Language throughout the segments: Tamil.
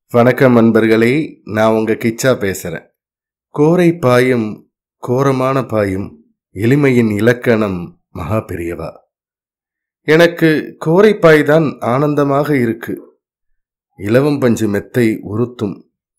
வணக்கம் நண்பர்களே நான் உங்க கிச்சா பேசுறேன் கோரை பாயும் கோரமான பாயும் எளிமையின் இலக்கணம் மகா பெரியவா எனக்கு கோரைப்பாய் தான் ஆனந்தமாக இருக்கு இலவம் பஞ்சு மெத்தை உறுத்தும்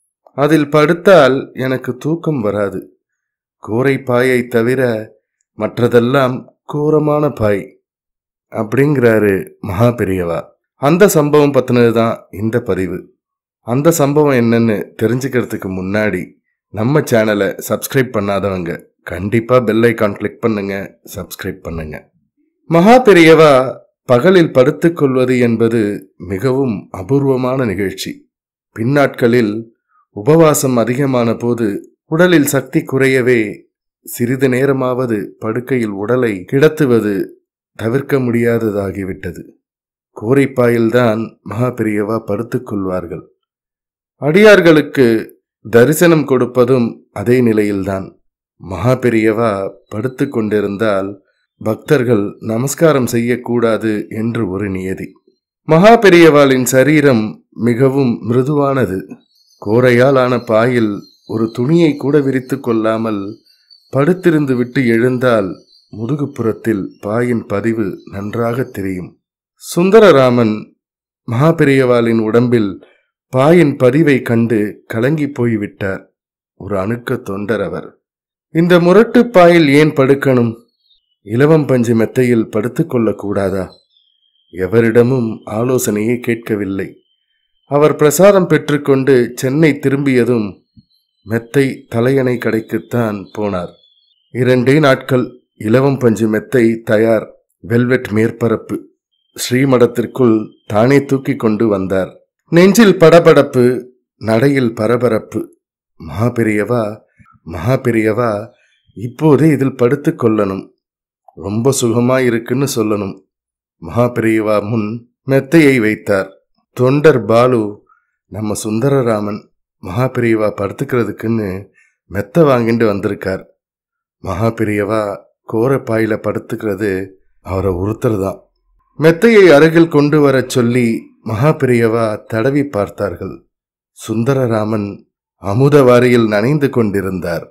அதில் படுத்தால் எனக்கு தூக்கம் வராது கோரைப்பாயை தவிர மற்றதெல்லாம் கோரமான பாய் அப்படிங்கிறாரு மகா பெரியவா அந்த சம்பவம் பத்தினது தான் இந்த பதிவு அந்த சம்பவம் என்னன்னு தெரிஞ்சுக்கிறதுக்கு முன்னாடி நம்ம சேனலை சப்ஸ்கிரைப் பண்ணாதவங்க கண்டிப்பா பெல் ஐகான் கிளிக் பண்ணுங்க சப்ஸ்கிரைப் பண்ணுங்க மகா பெரியவா பகலில் படுத்துக்கொள்வது என்பது மிகவும் அபூர்வமான நிகழ்ச்சி பின்னாட்களில் உபவாசம் அதிகமான போது உடலில் சக்தி குறையவே சிறிது நேரமாவது படுக்கையில் உடலை கிடத்துவது தவிர்க்க முடியாததாகிவிட்டது கோரைப்பாயில்தான் மகா பெரியவா படுத்துக்கொள்வார்கள் அடியார்களுக்கு தரிசனம் கொடுப்பதும் அதே நிலையில்தான் மகா பெரியவா படுத்து கொண்டிருந்தால் பக்தர்கள் நமஸ்காரம் செய்யக்கூடாது என்று ஒரு நியதி மகா பெரியவாளின் சரீரம் மிகவும் மிருதுவானது கோரையால் ஆன பாயில் ஒரு துணியை கூட விரித்து கொள்ளாமல் படுத்திருந்து விட்டு எழுந்தால் முதுகுப்புறத்தில் பாயின் பதிவு நன்றாக தெரியும் சுந்தரராமன் மகாபெரியவாளின் உடம்பில் பாயின் பதிவை கண்டு கலங்கி போய்விட்டார் ஒரு அணுக்க தொண்டர் அவர் இந்த முரட்டு பாயில் ஏன் படுக்கணும் இலவம் பஞ்சு மெத்தையில் படுத்துக்கொள்ளக் கூடாதா எவரிடமும் ஆலோசனையை கேட்கவில்லை அவர் பிரசாதம் பெற்றுக்கொண்டு சென்னை திரும்பியதும் மெத்தை தலையணை கடைக்குத்தான் போனார் இரண்டே நாட்கள் இலவம் பஞ்சு மெத்தை தயார் வெல்வெட் மேற்பரப்பு ஸ்ரீமடத்திற்குள் தானே தூக்கி கொண்டு வந்தார் நெஞ்சில் படபடப்பு நடையில் பரபரப்பு மகாபெரியவா மகாபெரியவா இப்போதே இதில் படுத்துக் கொள்ளணும் ரொம்ப சுகமா இருக்குன்னு சொல்லணும் மகாபெரியவா முன் மெத்தையை வைத்தார் தொண்டர் பாலு நம்ம சுந்தரராமன் மகாபெரியவா படுத்துக்கிறதுக்குன்னு மெத்த வாங்கிட்டு வந்திருக்கார் மகாபெரியவா கோரப்பாயில படுத்துக்கிறது அவரை ஒருத்தர் தான் மெத்தையை அருகில் கொண்டு வரச் சொல்லி மகாபெரியவா தடவி பார்த்தார்கள் சுந்தரராமன் அமுதவாரியில் நனைந்து கொண்டிருந்தார்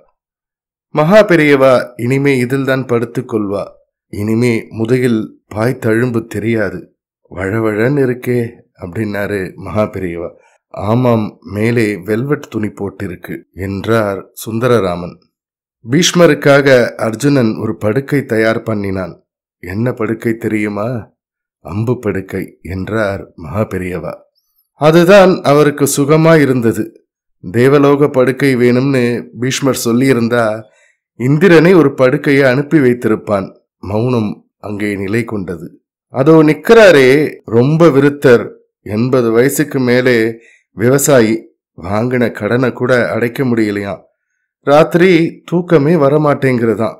மகாபெரியவா இனிமே இதில்தான் படுத்துக் கொள்வா இனிமே முதுகில் பாய் தழும்பு தெரியாது வழவழன்னு இருக்கே அப்படின்னாரு மகாபெரியவா ஆமாம் மேலே வெல்வெட் துணி போட்டிருக்கு என்றார் சுந்தரராமன் பீஷ்மருக்காக அர்ஜுனன் ஒரு படுக்கை தயார் பண்ணினான் என்ன படுக்கை தெரியுமா அம்பு படுக்கை என்றார் மகாபெரியவா அதுதான் அவருக்கு சுகமா இருந்தது தேவலோக படுக்கை வேணும்னு பீஷ்மர் சொல்லியிருந்தா இந்திரனை ஒரு படுக்கையை அனுப்பி வைத்திருப்பான் மௌனம் அங்கே நிலை கொண்டது அதோ நிக்கிறாரே ரொம்ப விருத்தர் எண்பது வயசுக்கு மேலே விவசாயி வாங்கின கடனை கூட அடைக்க முடியலையாம் ராத்திரி தூக்கமே வரமாட்டேங்கிறதாம்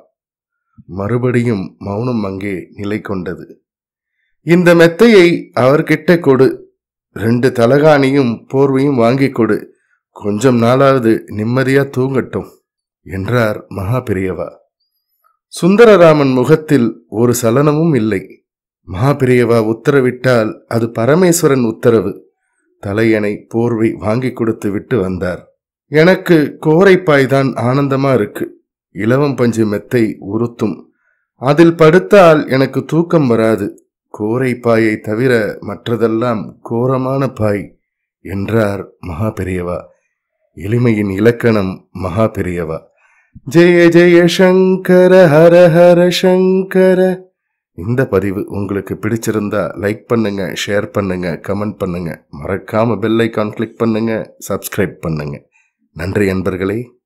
மறுபடியும் மௌனம் அங்கே நிலை கொண்டது இந்த மெத்தையை அவர்கிட்ட கொடு ரெண்டு தலகாணியும் போர்வையும் வாங்கி கொடு கொஞ்சம் நாளாவது நிம்மதியா தூங்கட்டும் என்றார் மகா பெரியவா சுந்தரராமன் முகத்தில் ஒரு சலனமும் இல்லை மகா பெரியவா உத்தரவிட்டால் அது பரமேஸ்வரன் உத்தரவு தலையணை போர்வை வாங்கி கொடுத்து விட்டு வந்தார் எனக்கு கோரைப்பாய் தான் ஆனந்தமா இருக்கு இலவம் பஞ்சு மெத்தை உறுத்தும் அதில் படுத்தால் எனக்கு தூக்கம் வராது கோரை பாயை தவிர மற்றதெல்லாம் கோரமான பாய் என்றார் மகா பெரியவா எளிமையின் இலக்கணம் மகா பெரியவா ஜெய ஜெய சங்கர ஹர ஹர சங்கர இந்த பதிவு உங்களுக்கு பிடிச்சிருந்தா லைக் பண்ணுங்க ஷேர் பண்ணுங்க கமெண்ட் பண்ணுங்க மறக்காம பெல் ஐக்கான் கிளிக் பண்ணுங்க சப்ஸ்கிரைப் பண்ணுங்க நன்றி நண்பர்களே